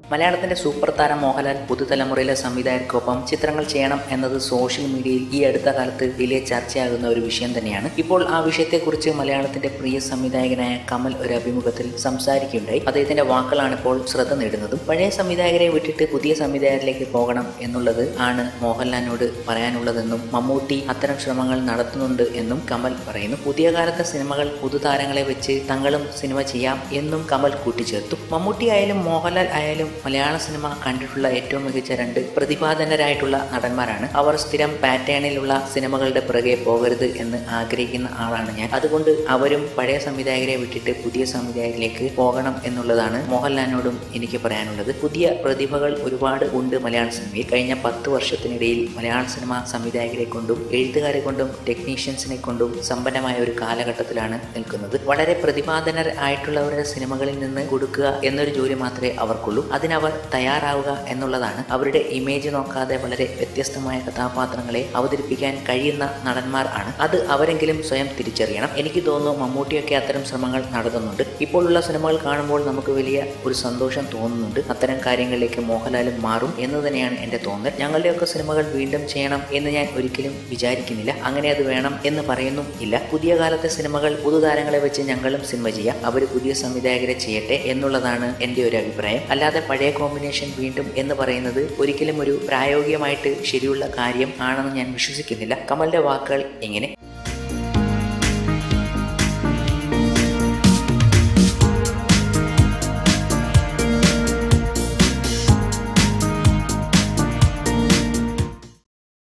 മലയാളത്തിന്റെ സൂപ്പർ താരം മോഹൻലാൽ പുതുതലമുറയിലെ സംവിധായകർക്കൊപ്പം ചിത്രങ്ങൾ ചെയ്യണം എന്നത് സോഷ്യൽ മീഡിയയിൽ ഈ അടുത്ത കാലത്ത് വലിയ ചർച്ചയാകുന്ന ഒരു വിഷയം തന്നെയാണ് ഇപ്പോൾ ആ വിഷയത്തെക്കുറിച്ച് മലയാളത്തിന്റെ പ്രിയ സംവിധായകനായ കമൽ ഒരു അഭിമുഖത്തിൽ സംസാരിക്കുകയുണ്ടായി അദ്ദേഹത്തിന്റെ വാക്കുകളാണ് ഇപ്പോൾ ശ്രദ്ധ നേടുന്നതും പഴയ സംവിധായകരെ വിട്ടിട്ട് പുതിയ സംവിധായകരിലേക്ക് പോകണം എന്നുള്ളത് ആണ് മോഹൻലാലിനോട് പറയാനുള്ളതെന്നും മമ്മൂട്ടി അത്തരം ശ്രമങ്ങൾ നടത്തുന്നുണ്ട് എന്നും കമൽ പറയുന്നു പുതിയ കാലത്തെ സിനിമകൾ പുതുതാരങ്ങളെ വെച്ച് തങ്ങളും സിനിമ ചെയ്യാം എന്നും കമൽ കൂട്ടിച്ചേർത്തു മമ്മൂട്ടി ആയാലും മോഹൻലാൽ ആയാലും മലയാള സിനിമ കണ്ടിട്ടുള്ള ഏറ്റവും മികച്ച രണ്ട് പ്രതിഭാധനരായിട്ടുള്ള നടന്മാരാണ് അവർ സ്ഥിരം പാറ്റേണിലുള്ള സിനിമകളുടെ പിറകെ പോകരുത് എന്ന് ആഗ്രഹിക്കുന്ന ആളാണ് ഞാൻ അതുകൊണ്ട് അവരും പഴയ സംവിധായകരെ വിട്ടിട്ട് പുതിയ സംവിധായകരിലേക്ക് പോകണം എന്നുള്ളതാണ് മോഹൻലാലിനോടും എനിക്ക് പറയാനുള്ളത് പുതിയ പ്രതിഭകൾ ഒരുപാട് ഉണ്ട് മലയാള സിനിമയിൽ കഴിഞ്ഞ പത്ത് വർഷത്തിനിടയിൽ മലയാള സിനിമ സംവിധായകരെ കൊണ്ടും എഴുത്തുകാരെ കൊണ്ടും ടെക്നീഷ്യൻസിനെ കൊണ്ടും സമ്പന്നമായ ഒരു കാലഘട്ടത്തിലാണ് നിൽക്കുന്നത് വളരെ പ്രതിപാദനർ ആയിട്ടുള്ളവരുടെ സിനിമകളിൽ നിന്ന് കൊടുക്കുക എന്നൊരു ജോലി മാത്രമേ അവർക്കുള്ളൂ അതിനവർ തയ്യാറാവുക എന്നുള്ളതാണ് അവരുടെ ഇമേജ് നോക്കാതെ വളരെ വ്യത്യസ്തമായ കഥാപാത്രങ്ങളെ അവതരിപ്പിക്കാൻ കഴിയുന്ന നടന്മാർ ആണ് അത് അവരെങ്കിലും സ്വയം തിരിച്ചറിയണം എനിക്ക് തോന്നുന്നു മമ്മൂട്ടിയൊക്കെ അത്തരം ശ്രമങ്ങൾ നടത്തുന്നുണ്ട് ഇപ്പോഴുള്ള സിനിമകൾ കാണുമ്പോൾ നമുക്ക് വലിയ ഒരു സന്തോഷം തോന്നുന്നുണ്ട് അത്തരം കാര്യങ്ങളിലേക്ക് മോഹൻലാലും മാറും എന്ന് തന്നെയാണ് എൻ്റെ തോന്നൽ ഞങ്ങളുടെയൊക്കെ സിനിമകൾ വീണ്ടും ചെയ്യണം എന്ന് ഞാൻ ഒരിക്കലും വിചാരിക്കുന്നില്ല അങ്ങനെ അത് വേണം എന്ന് പറയുന്നും ഇല്ല പുതിയ കാലത്തെ സിനിമകൾ പുതുതാരങ്ങളെ വെച്ച് ഞങ്ങളും സിനിമ ചെയ്യാം അവർ പുതിയ സംവിധായകരെ ചെയ്യട്ടെ എന്നുള്ളതാണ് എൻ്റെ ഒരു അഭിപ്രായം അല്ലാതെ പഴയ കോമ്പിനേഷൻ വീണ്ടും എന്ന് പറയുന്നത് ഒരിക്കലും ഒരു പ്രായോഗികമായിട്ട് ശരിയുള്ള കാര്യം ആണെന്ന് ഞാൻ വിശ്വസിക്കുന്നില്ല കമലിന്റെ വാക്കുകൾ ഇങ്ങനെ